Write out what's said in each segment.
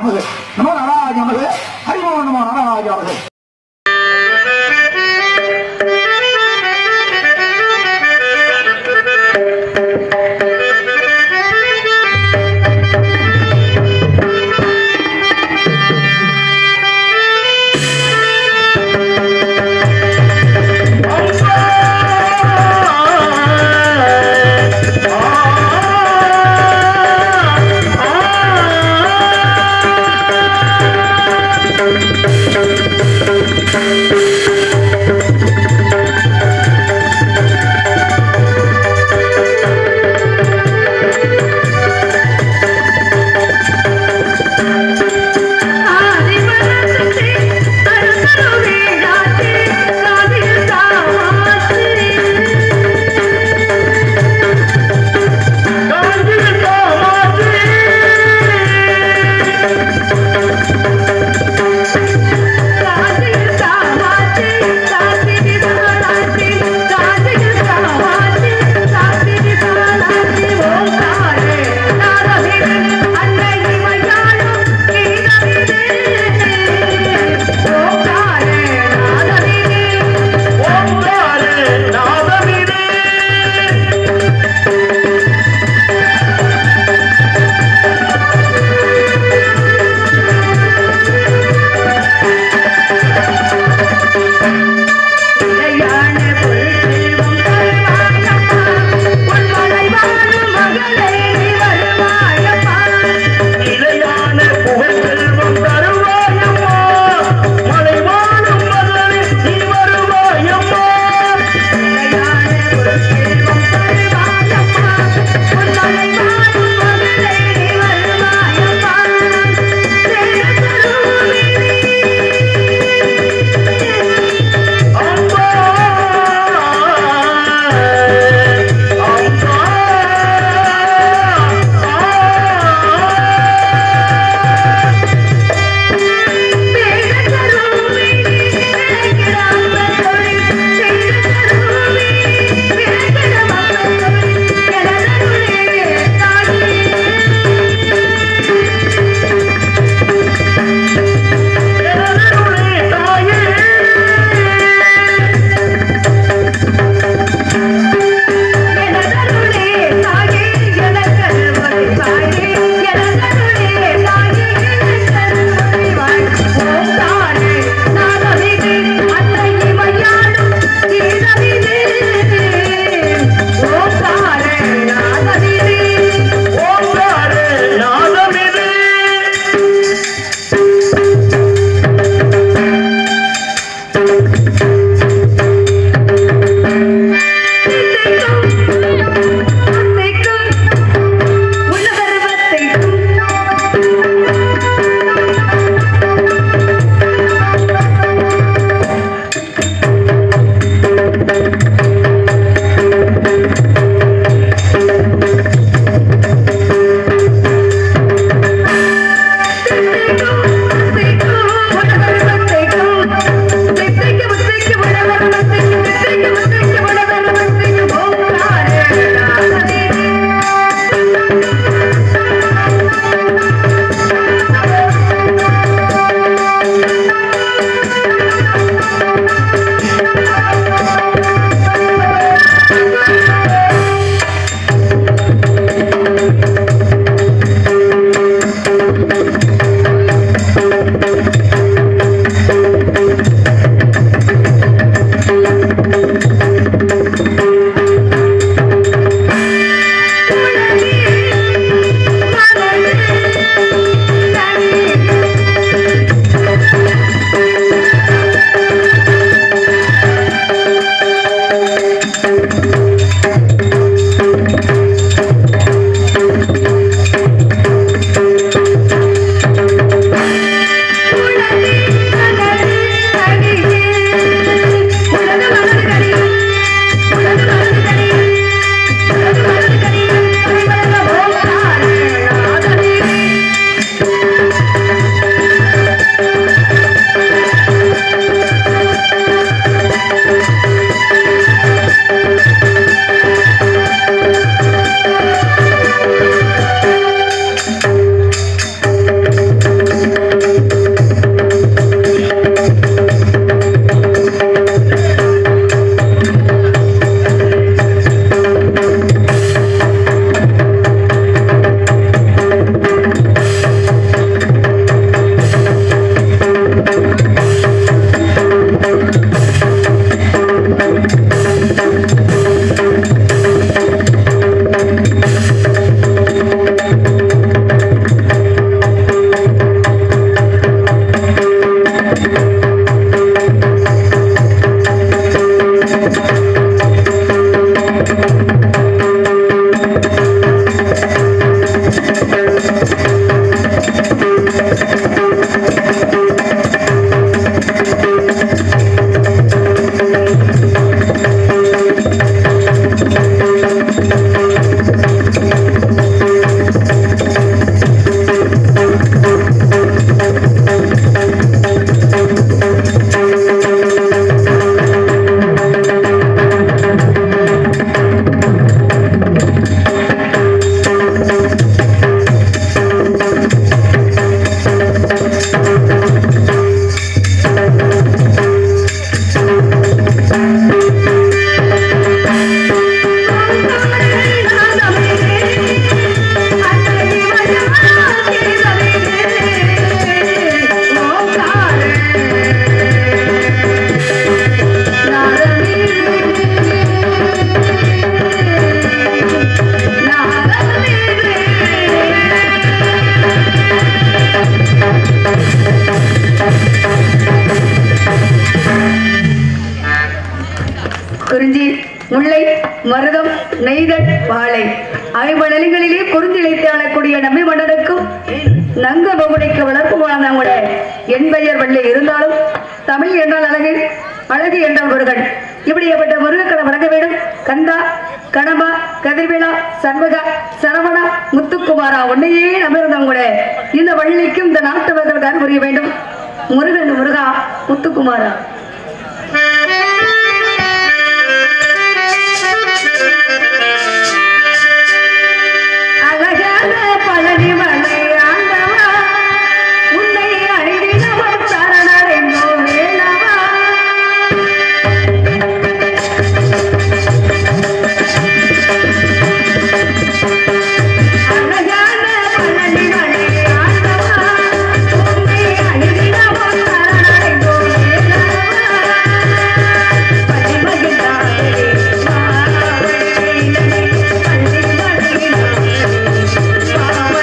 நமது நமோ நாராஜ நமது ஹரிமோ நமோ நாராஜ நமது ஆ முல்லை மருதம் நெய்தல் வாழை ஐம்பநிலங்களிலே குறிஞ்சிழைத்து ஆளக்கூடிய நம்பி மன்னனுக்கும் நங்க பகுடைக்கு வளர்ப்பு வாழ்ந்தவங்கள என் பெயர் வள்ளி இருந்தாலும் தமிழ் என்றால் அழகு அழகு என்றால் முருகன் இப்படிப்பட்ட முருகக்கடை வணங்க வேண்டும் கந்தா கணபா கதிர்வேலா சண்முகா சரவணா முத்துக்குமாரா உன்னையே நம்பியிருந்தவங்கள இந்த வள்ளிக்கும் இந்த நாட்டு மக்களுக்கு புரிய வேண்டும் முருகன் முருகா முத்துக்குமாரா அழகான பழனி மலை ஆண்டவா உன்னை அணிதினமும் சரணடைந்தோ வேலவா அழகான பழனி மலை ஆண்டவா உன்னை அணிதினமும் சரணடைந்தோ வேலவா பரிமகிழ்ந்தாயே மாவழியிலே பள்ளி மலையிலே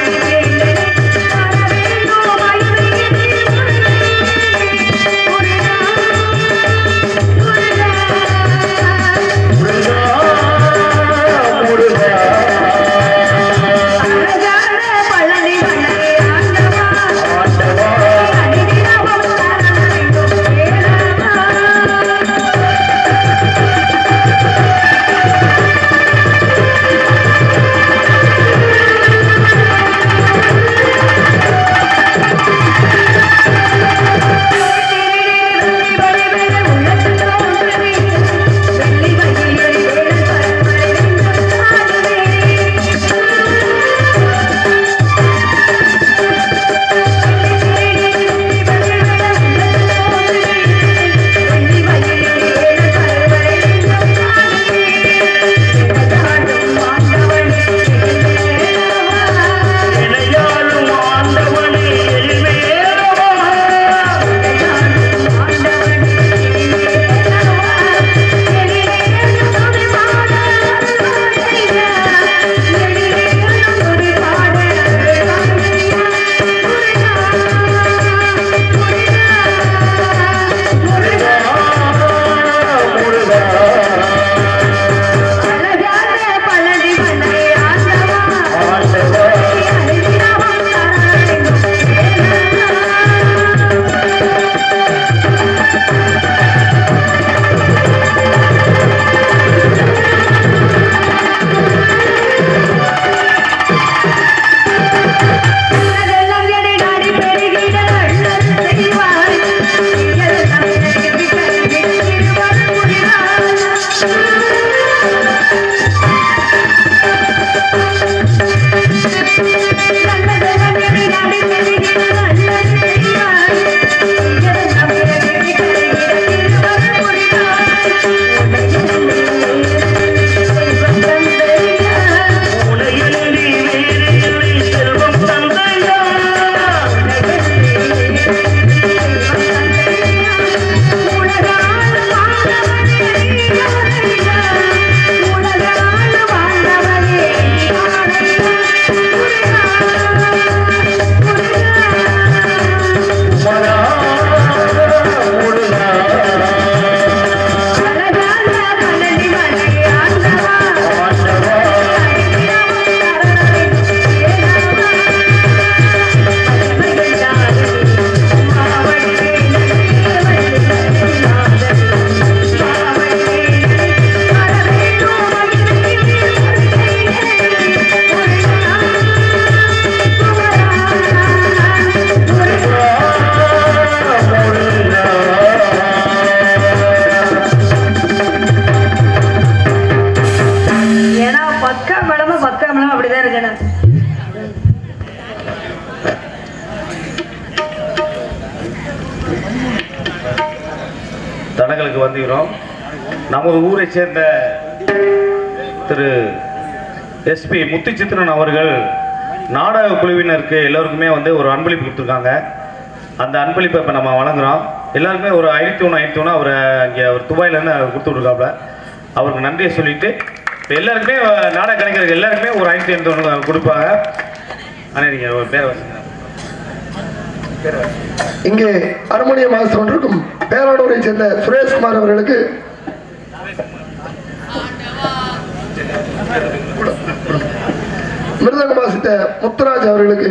இணையாளும் ஆண்டவனே எளிமையேறவா உனையன்றி வேறில்லை செல்வம் தந்தையா மனா முருகா ஆண்டவா ஏன்னா பக்கா மிளம பக்கா மிளம அப்படிதான் இருக்கணும் தடங்களுக்கு வந்துகிறோம் நமது ஊரை சேர்ந்த திரு எஸ்பி முத்துச்சித்திரன் அவர்கள் நாடக குழுவினருக்கு எல்லோருக்குமே வந்து ஒரு அன்பளிப்பு கொடுத்துருக்காங்க அந்த அன்பளிப்பை இப்போ நம்ம வழங்குறோம் எல்லாருக்குமே ஒரு ஐநூற்றி ஒன்று ஐநூற்றி ஒன்று அவரை இங்கே அவர் துபாயிலேருந்து கொடுத்து விட்ருக்காப்புல அவருக்கு நன்றியை சொல்லிட்டு இப்போ எல்லாருக்குமே அஹ், நாடக கலைஞர்கள் எல்லாருக்குமே ஒரு ஐநூற்றி ஐநூற்றி ஒன்று கொடுப்பாங்க ஆனால் நீங்கள் ஒரு பேர் வச்சுங்க இங்கே அருமணிய மாஸ்டர் ஒன்றுக்கும் பேரானூரை சேர்ந்த சுரேஷ்குமார் அவர்களுக்கு மிருதங்கம் வாசித்த முத்துராஜ் அவர்களுக்கு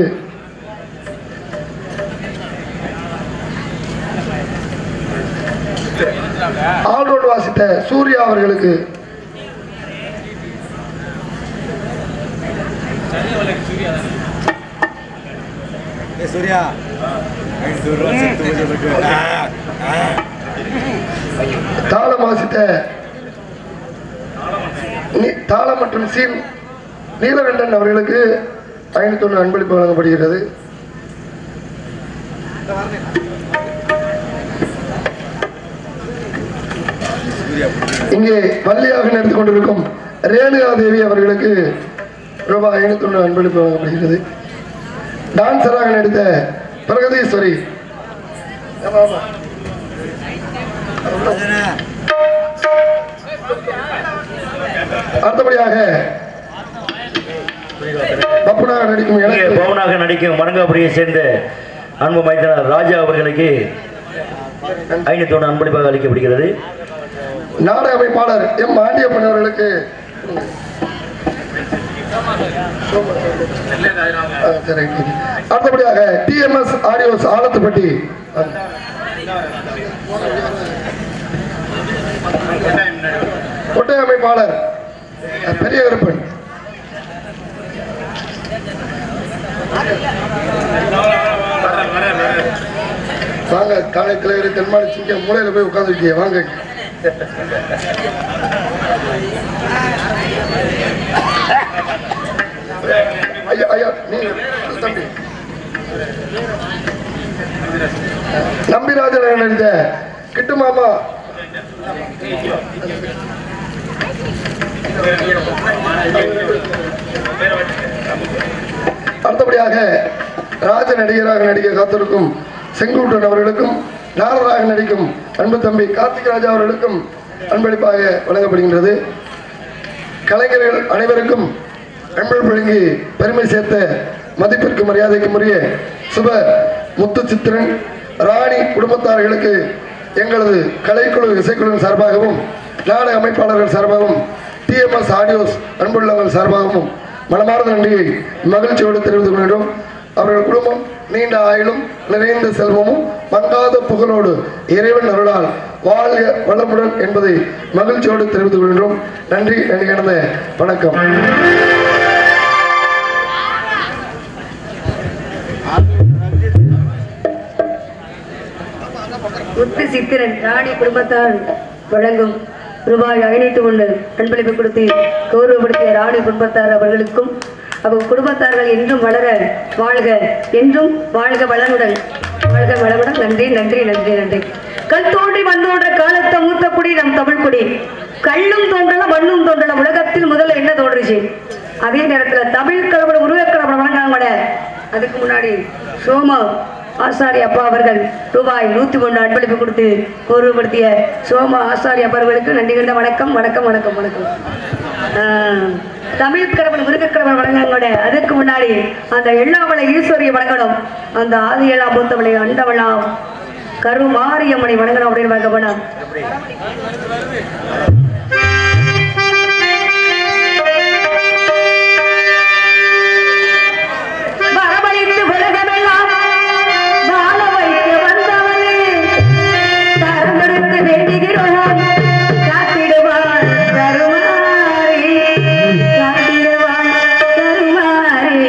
ஆல்ரவுண்ட் வாசித்த சூர்யா அவர்களுக்கு சூர்யா ஐநூறு ரூபா செத்து போயிட்டு தாளம் வாசித்த நீ- தாளம் மற்றும் சீன் நீலகண்டன் அவர்களுக்கு ஐநூத்தி ஒன்று அன்பளிப்பு வழங்கப்படுகிறது இங்கே வள்ளியாக நடந்து கொண்டிருக்கும் ரேணுகா தேவி அவர்களுக்கு ரூபாய் ஐநூத்தி ஒன்று அன்பளிப்பு வழங்கப்படுகிறது டான்சராக நடித்த பிரகதீஸ்வரி ஆமா, ஆமா. அடுத்தபடியாக பப்புனாக நடிக்கும் இங்கே எனக்கு பவனாக நடிக்கும் மரங்காபுரியை சேர்ந்த அன்பு மைந்தனர் ராஜா அவர்களுக்கு ஐநூத்தி ஒன்று அன்பளிப்பாக அளிக்கப்படுகிறது நாடக அமைப்பாளர் எம் ஆண்டியப்பன் அவர்களுக்கு ஆ, சரி, சரி. அடுத்தபடியாக டிஎம்எஸ் ஆடியோஸ் ஆலத்துப்பட்டி ஒட்டை அமைப்பாளர் பெரிய கருப்பன் வாங்க காலை தலைவர் தென்மாடி சிங்க மூலையில போய் உட்காந்துருக்கீங்க வாங்க ஐயா ஐயா நீங்க தம்பி நம்பிராஜன் நடித்த கிட்டு மாமா அடுத்தபடியாக ராஜ நடிகராக நடிக்க காத்திருக்கும் செங்குட்டன் அவர்களுக்கும் நாரராக நடிக்கும் அன்பு தம்பி கார்த்திக் ராஜா அவர்களுக்கும் அன்பளிப்பாக வழங்கப்படுகின்றது கலைஞர்கள் அனைவருக்கும் அன்பள் வழங்கி பெருமை சேர்த்த மதிப்பிற்கு மரியாதைக்கும் உரிய சுப முத்து சித்திரன் ராணி குடும்பத்தார்களுக்கு எங்களது கலைக்குழு இசைக்குழுவின் சார்பாகவும் நாடக அமைப்பாளர்கள் சார்பாகவும் டிஎம்எஸ் ஆடியோஸ் அன்புள்ளவர்கள் சார்பாகவும் மனமார்ந்த நன்றியை மகிழ்ச்சியோடு தெரிவித்துக் கொள்கிறோம் அவர்கள் குடும்பம் நீண்ட ஆயுளும் நிறைந்த செல்வமும் மங்காத புகழோடு இறைவன் அருளால் வாழ்க வளமுடன் என்பதை மகிழ்ச்சியோடு தெரிவித்துக் கொள்கிறோம் நன்றி நன்றி கடந்த வணக்கம் முத்து சித்திரன் ராணி குடும்பத்தார் வழங்கும் ரூபாய் ஐநூத்தி ஒன்று அன்பளிப்பு கொடுத்து கௌரவப்படுத்திய ராணி குடும்பத்தார் அவர்களுக்கும் அவர் குடும்பத்தார்கள் என்றும் வளர வாழ்க என்றும் வாழ்க வளமுடன் வாழ்க வளமுடன் நன்றி நன்றி நன்றி நன்றி கல் தோன்றி வந்தோன்ற காலத்தை மூத்த குடி நம் தமிழ் குடி கல்லும் தோன்றல மண்ணும் தோன்றல உலகத்தில் முதல்ல என்ன தோன்றுச்சு அதே நேரத்துல தமிழ் கடவுள் உருவக்கடவுள் வணங்காங்க அதுக்கு முன்னாடி சோமா ஆசாரி அப்பா அவர்கள் ரூபாய் நூத்தி ஒன்று அன்பளிப்பு கொடுத்து கௌரவப்படுத்திய சோமா ஆசாரி அப்பா அவர்களுக்கு நன்றி கண்ட வணக்கம் வணக்கம் வணக்கம் வணக்கம் ஆஹ், தமிழ் கடவுள் முருகக்கடவுள் வணங்காங்க அதுக்கு முன்னாடி அந்த எள்ளாவளை ஈஸ்வரியை வணங்கணும் அந்த ஆதி எழா மூத்தவளை அண்டவளாம் கருமாரியம்மனை வணங்கணும் அப்படின்னு வணங்கப்படும் வரவழைத்து உலகமெல்லாம் வாழ வைக்க வந்தவனே தரந்தெடுத்து வேண்டுகிறோம் காத்திடுவான் தருமாறி காத்திடுவான் தருமாறி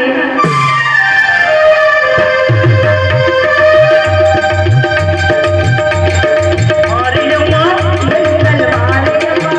மாரியம்மா எங்கள் மாரியம்மா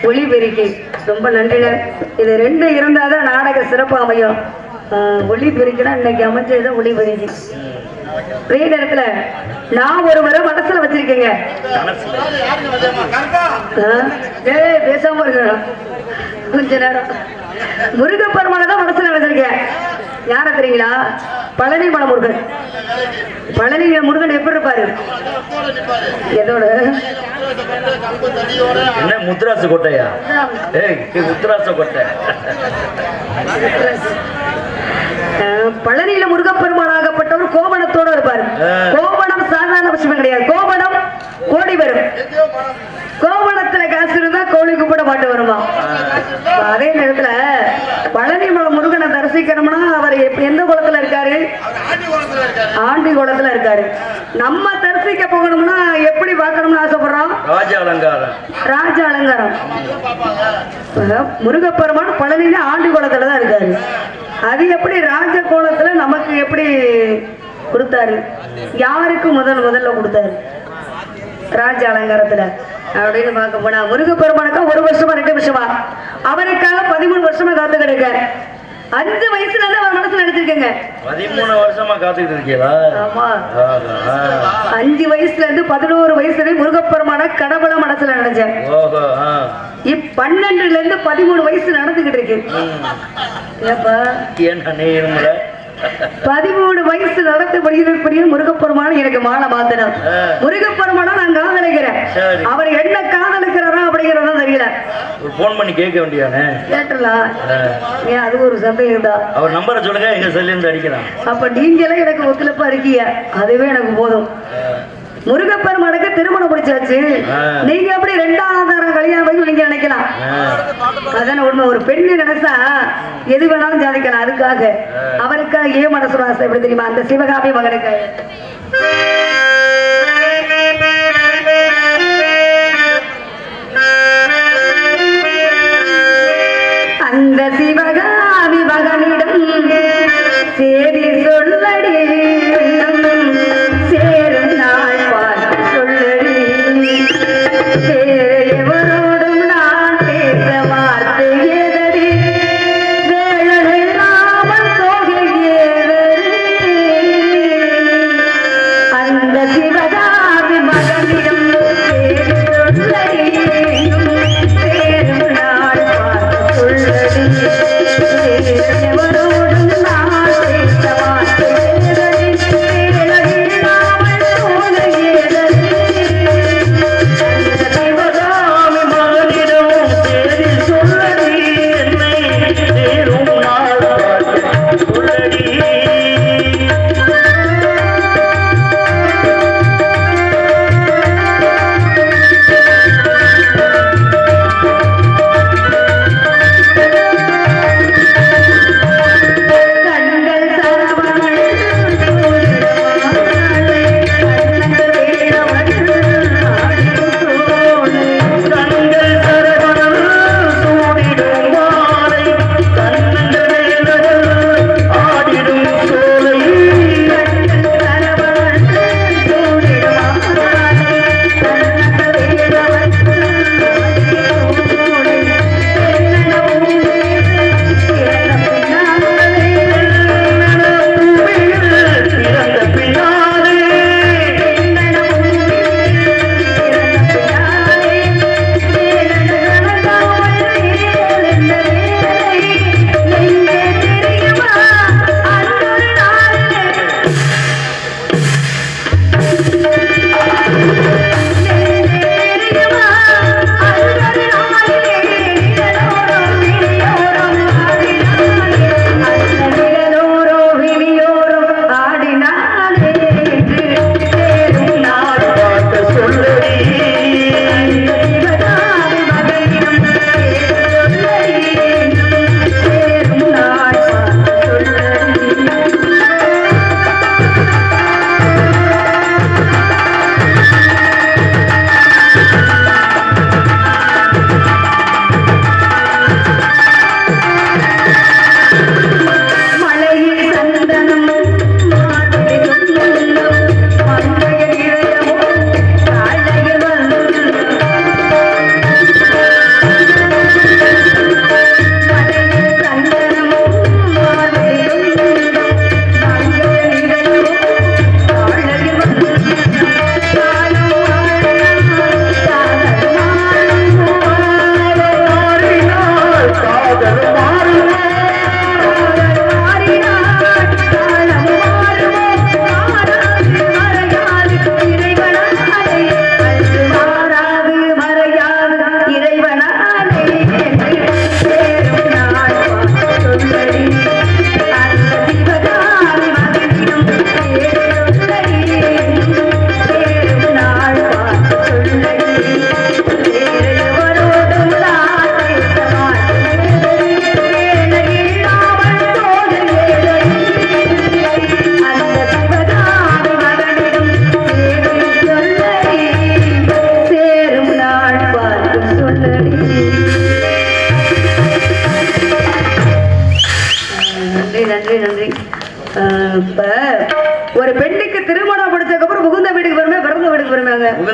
ஒளிபெருக்கி ரொம்ப நன்றிங்க இது ரெண்டு இருந்தால் தான் நாடக சிறப்பு அமையும் ஆஹ், ஒளிபெருக்கினா இன்னைக்கு அமைஞ்சது ஒளிபெருக்கி அதே நேரத்துல நான் ஒரு முறை மனசுல வச்சிருக்கேங்க ஆஹ், ஏய் பேசாம இருக்கணும் கொஞ்ச நேரம் முருகப்பெருமானை தான் மனசுல வச்சிருக்கேன் யார தெரியுங்களா பழனி மலை முருகன் பழனி முருகன் எப்படி இருப்பாரு எதோட என்ன முத்ராசு கொட்டையா ஏய் இது முத்ராச கொட்டை அஹ், பழனியில முருகப்பெருமானாகப்பட்டவர் கோவணத்தோட இருப்பாரு ஆ. கோவணம் சாதாரண விஷயம் கிடையாது கோவணம் கோடி வரும் கோவணத்துல காசு இருந்தா கோழி கும்பிட மாட்டு வருமா அதே நேரத்துல பழனி மலை முருகனை தரிசிக்கணும்னா அவர் எப்ப- எந்த குளத்துல இருக்காரு ஆண்டி குளத்துல இருக்காரு நம்ம தரிசிக்க போகணும்னா எப்படி பார்க்கணும்னு ஆசைப்படுறோம் ராஜ அலங்காரம் ராஜ அலங்காரம் அஹ் முருகப்பெருமான் பழனியில ஆண்டி கோலத்துல தான் இருக்காரு அது எப்படி ராஜ கோலத்துல நமக்கு எப்படி கொடுத்தாரு யாருக்கு முதல் முதல்ல கொடுத்தாரு ராஜ அலங்காரத்துல அப்படின்னு பார்க்க போனா முருகப்பெருமானுக்கா ஒரு வருஷமா ரெண்டு வருஷமா அவருக்காக பதிமூணு வருஷமா காத்து கிடக்க அஞ்சு வயசுல இருந்து அவர் மனசுல நினைச்சிருக்கேங்க பதிமூணு வருஷமா காத்துக்கிட்டு இருக்கீங்களா ஆமா ஆஹா, ஆ. அஞ்சு வயசுல இருந்து பதினோரு வயசுல இருந்து முருகப்பெருமான கடவுள மனசுல நினைச்சேன் ஓஹோ ஆ. இப் பன்னெண்டுல இருந்து பதிமூணு வயசு நடந்துகிட்டு இருக்கு ஏப்பா ஏன் நீ இருமுற பதிமூணு வயசு நடந்து படிக்கிறபடியே முருகப்பெருமான் எனக்கு மாலை மாத்தணும் ஆ. முருகப்பெருமானை நான் காதலிக்கிறேன் சரி. அவர் என்ன காதலிக்கிறாரா அப்படிங்கறதா தெரியல ஒரு ஃபோன் பண்ணி கேட்க வேண்டியானே கேட்டலாம் ஆ. ஏன் அது ஒரு சந்தேகம் தான் அவர் நம்பரை சொல்லுங்க எங்க செல்லிருந்து அடிக்கலாம் அப்ப நீங்களே எனக்கு ஒத்துழைப்பா இருக்கீங்க அதுவே எனக்கு போதும் முருகப்பெருமானுக்கு திருமணம் முடிச்சாச்சு ஆ. நீங்க எப்படி ரெண்டாவது தரம் கல்யாணம் பண்ணி நீங்க நினைக்கலாம் ஆ. அதான உண்மை ஒரு பெண்ணு நினைச்சா எது வேணாலும் சாதிக்கலாம் அதுக்காக அவருக்காக ஏன் மனசு ஆசை எப்படி தெரியுமா அந்த சிவகாமி மகனுக்கு அந்த சிவகாமி மகனிடம் சேரி சொல்லடி சேரும் நாள் பார்த்து சொல்லடி வேற எவரோடும் நான் பேச வார்த்தை ஏதடி வேளனில்லாமல் தொகை ஏதடி அந்த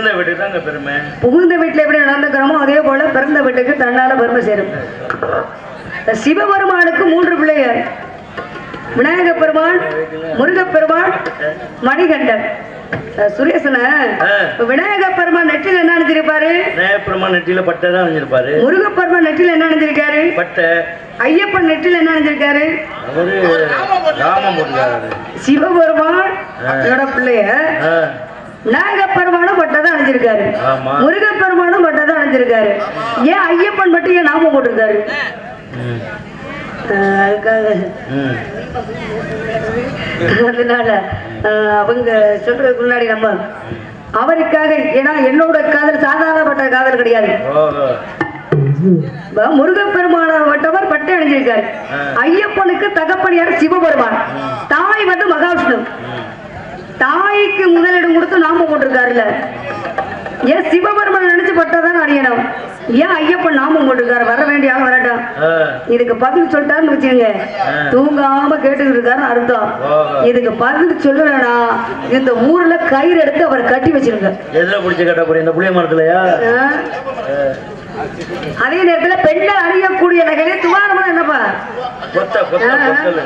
வீட்டுக்கு தாங்க பெருமை புகுந்த வீட்டுல எப்படி நடந்துக்கிறோமோ அதே போல பிறந்த வீட்டுக்கு தன்னால பெருமை சேரும் இந்த சிவபெருமானுக்கு மூன்று பிள்ளைகள் விநாயக பெருமான் முருகப்பெருமான் மணிகண்டன் அஹ் சுரேசன இப்ப விநாயக பெருமான் நெற்றில என்ன அணிஞ்சிருப்பாரு நேயப்பெருமா நெற்றியில பட்டை தான் அணிஞ்சிருப்பாரு முருகப்பெருமான் நெற்றில என்ன அணிஞ்சிருக்காரு பட்டை ஐயப்பன் நெற்றில என்ன அணிஞ்சிருக்காரு அவரு ராமம் போட்டுக்காரு சிவபெருமான் என்னோட பிள்ளைய ஆ, விநாயக பெருமானும் பட்டதான் அணிஞ்சிருக்காரு ஆமா. முருகப்பெருமானும் பட்டதான் அணிஞ்சிருக்காரு ஏன் ஐயப்பன் மட்டும் ஏன் நாமம் போட்டிருக்காரு ம், அஹ் அதுக்காக ம். அதனால அஹ், அவங்க சொல்றதுக்கு முன்னாடி நம்ம அவருக்காக ஏன்னா என்னோட காதல் சாதாரணப்பட்ட காதல் கிடையாது ஓஹோ இப்ப முருகப்பெருமான வட்டவர் பட்டை அணிஞ்சிருக்காரு ஐயப்பனுக்கு தகப்பனியார் சிவபெருமான் தாய் வந்து மகாவிஷ்ணு தாய்க்கு முதலிடம் கொடுத்து நாம போட்டிருக்காருல்ல ஏன் சிவபெருமான் நினைச்சு பட்டதான் அணியணும் ஏன் ஐயப்பன் நாமம் போட்டிருக்காரு வர வேண்டிய ஆள் வரட்டும் ஆ, இதுக்கு பதில் சொல்லிட்டாருன்னு வச்சுக்கோங்க தூங்காம கேட்டுக்கிட்டு இருக்காருன்னு அர்த்தம் ஓஹோ. இதுக்கு பதில் சொல்லலனா இந்த ஊர்ல கயிறு எடுத்து அவர் கட்டி வச்சிருங்க எதுல பிடிச்ச கட்ட போறீங்க இந்த புளிய மரத்துலயா ஆ? அதே நேரத்துல பெண்கள் அணியக்கூடிய நகையிலே துவாரம்னா என்னப்பா கொத்த கொத்த ஆ. கொத்தல்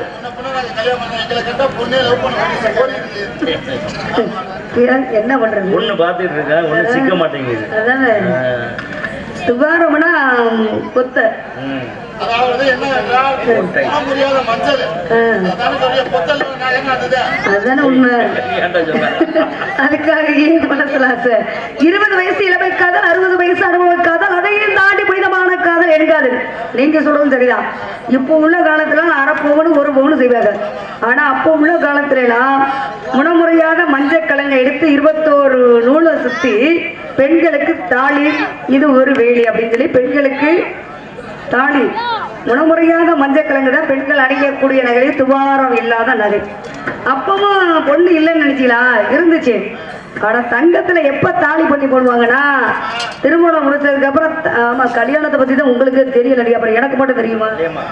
ஏன், என்ன பண்றது ஒண்ணு பாத்துட்டு இருக்கேன் ஒண்ணு சிக்க மாட்டேங்குது அதானே ஆ, துவாரம்னா கொத்த ம். அதாவது என்ன என்றால் கொட்டை. முடியாத மஞ்சள் ஆ, அதான சொல்றிய பொத்தல் நான் என்ன அது அதுதானே உண்மை ஏன்டா சொன்ன? அதுக்காக ஏன் மனசுல ஆசை இருபது வயசு இளமை காதல் அறுபது வயசு அனுபவ காதல் அதையும் தாண்டி புனிதமான காதல் எடுக்காது நீங்க சொல்றதும் சரிதான் இப்போ உள்ள காலத்துல அரை பவுனு ஒரு பவுனு செய்வாங்க ஆனா அப்போ உள்ள காலத்துல எல்லாம் முனமுறையாத மஞ்சள் கலங்கை எடுத்து இருபத்தோரு நூலை சுத்தி பெண்களுக்கு தாலி இது ஒரு வேலி அப்படின்னு சொல்லி பெண்களுக்கு தாலி முனமுறையாத மஞ்சள் கிழங்கு தான் பெண்கள் அணியக்கூடிய நகை துவாரம் இல்லாத நகை அப்பவும் பொண்ணு இல்லைன்னு நினைச்சீங்களா இருந்துச்சு ஆனா தங்கத்துல எப்ப தாலி பண்ணி போடுவாங்கன்னா திருமணம் முடிச்சதுக்கு அப்புறம் த- ஆமா கல்யாணத்தை பத்தி தான் உங்களுக்கு தெரியல அப்புறம் எனக்கு மட்டும் தெரியுமா ஏம்மா?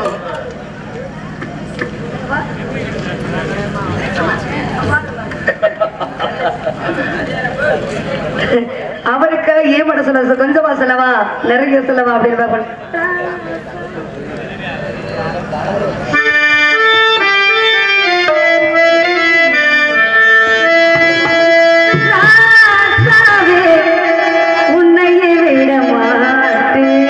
அவருக்காக ஏன் பண்ண சொல்ல கொஞ்சமா செலவா நிறைய செலவா அப்படின்னு பார்ப்பேன். ராசாவே, உன்னையே விட மாட்டேன்.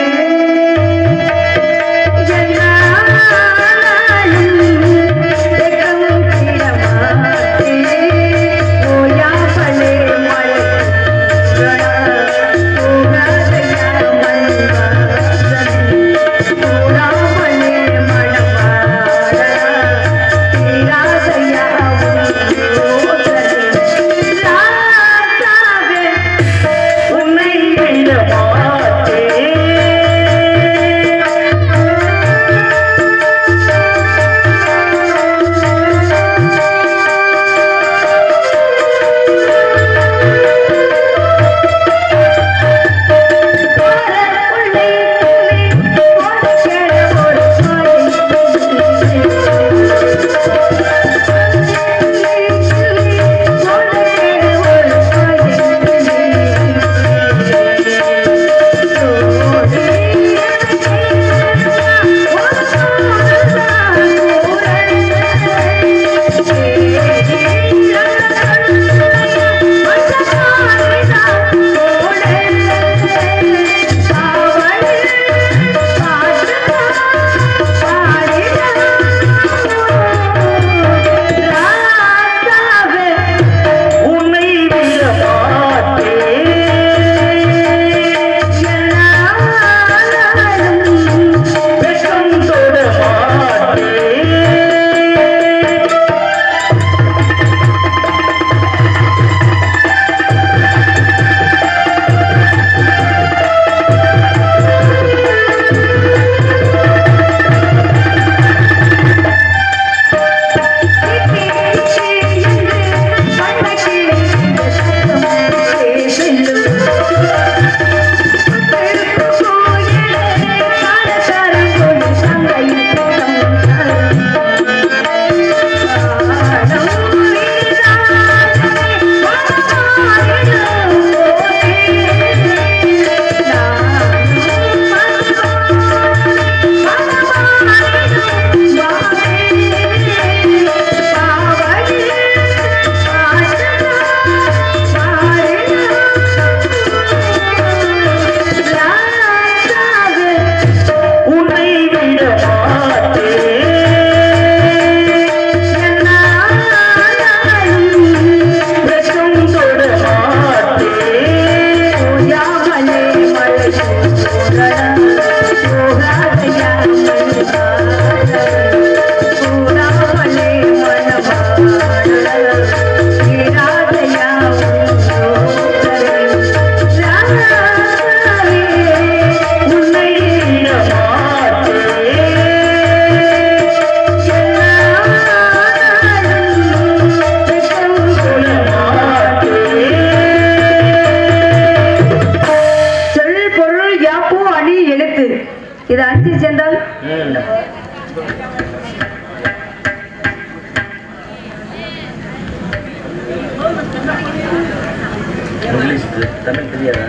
என்னாலும் வெட்கம் விட மாட்டேன். ஓயாமலே மழை போகாதையா மண் வாசனை. போடாமலே மணம் இது அஞ்சு சென்றால் ம். இங்கிலீஷ் தெ- தமிழ் தெரியாதா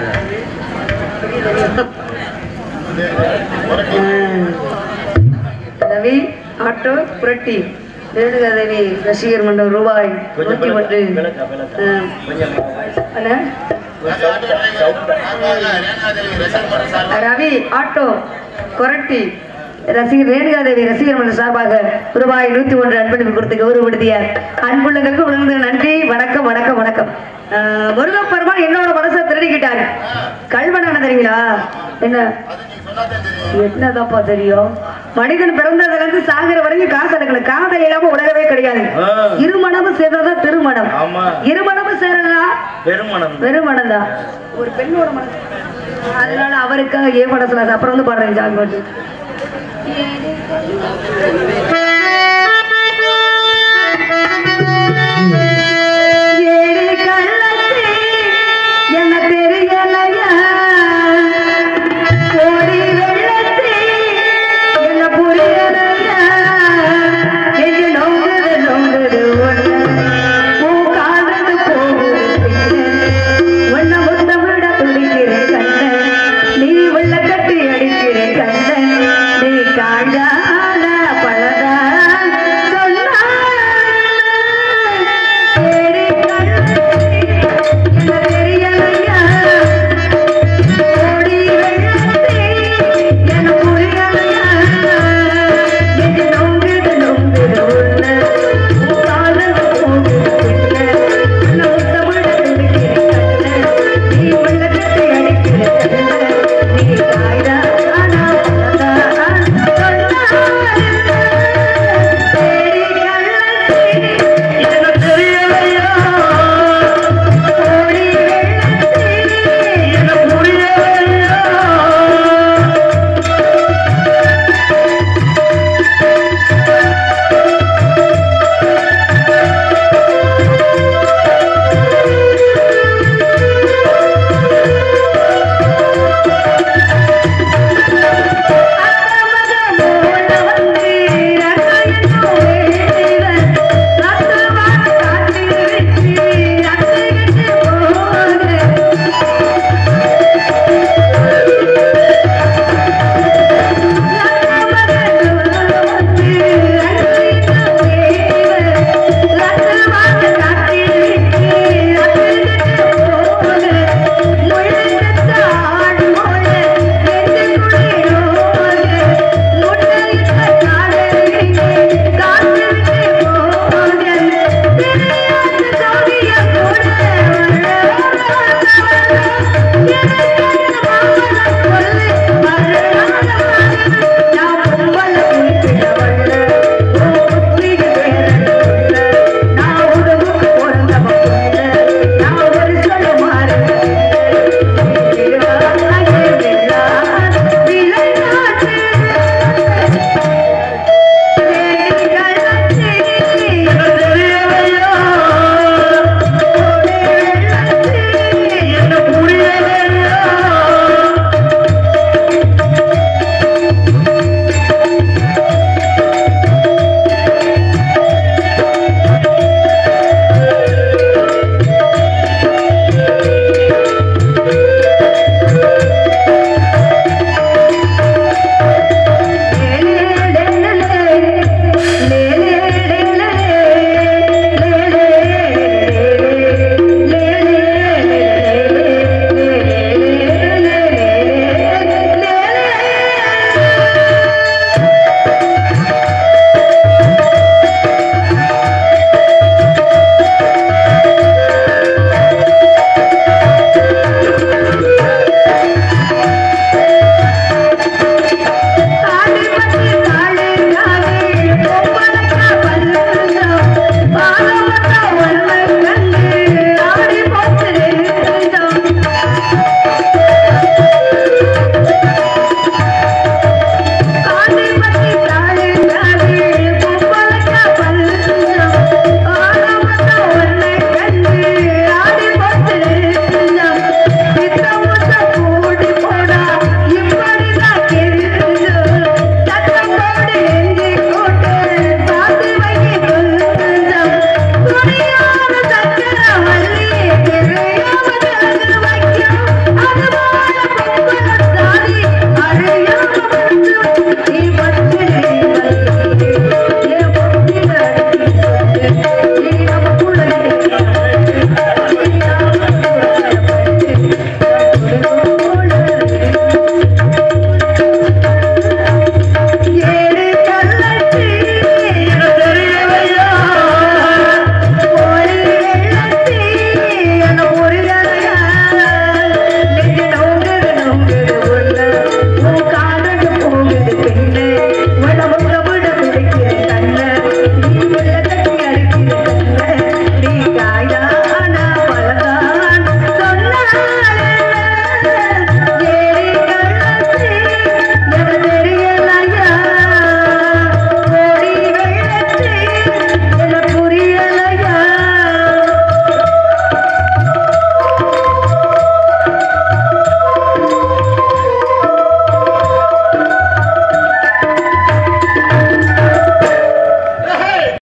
ரவி ஆட்டோ புரட்டி ரேணுகாதேவி ரசிகர் மன்றம் ரூபாய் கொஞ்சம் நூற்றி ஒன்று விளக்க- விளக்க விளக்க ஆ. கொஞ்சம் அண்ணா, ரவி ஆட்டோ கொரட்டி ரசிகர் ரேணுகாதேவி ரசிகர் மன்ற சார்பாக ரூபாய் நூத்தி ஒன்று அன்பளிப்பு கொடுத்து கௌரவப்படுத்திய அன்புள்ளங்களுக்கு விழுந்து நன்றி வணக்கம் வணக்கம் வணக்கம் ஆஹ், முருகப்பெருமான் என்னோட மனசை திருடிக்கிட்டாரு கல்வனான தெரியுங்களா என்ன என்னதாப்பா தெரியும் மனிதன் பிறந்ததுல இருந்து சாகிற வரைக்கும் காசு எடுக்கணும் காதல் இல்லாம உலகவே கிடையாது ஆ. இருமணமும் சேர்ந்ததான் திருமணம் ஆமா இருமணமும் சேர்ந்ததா பெருமணம் வெறும் மனம் தான் ஒரு பெண்ணோட மனசு அதனால அவருக்காக ஏன் மனசுல அப்புறம் வந்து பாடுறேன் ஜான் பாட்டு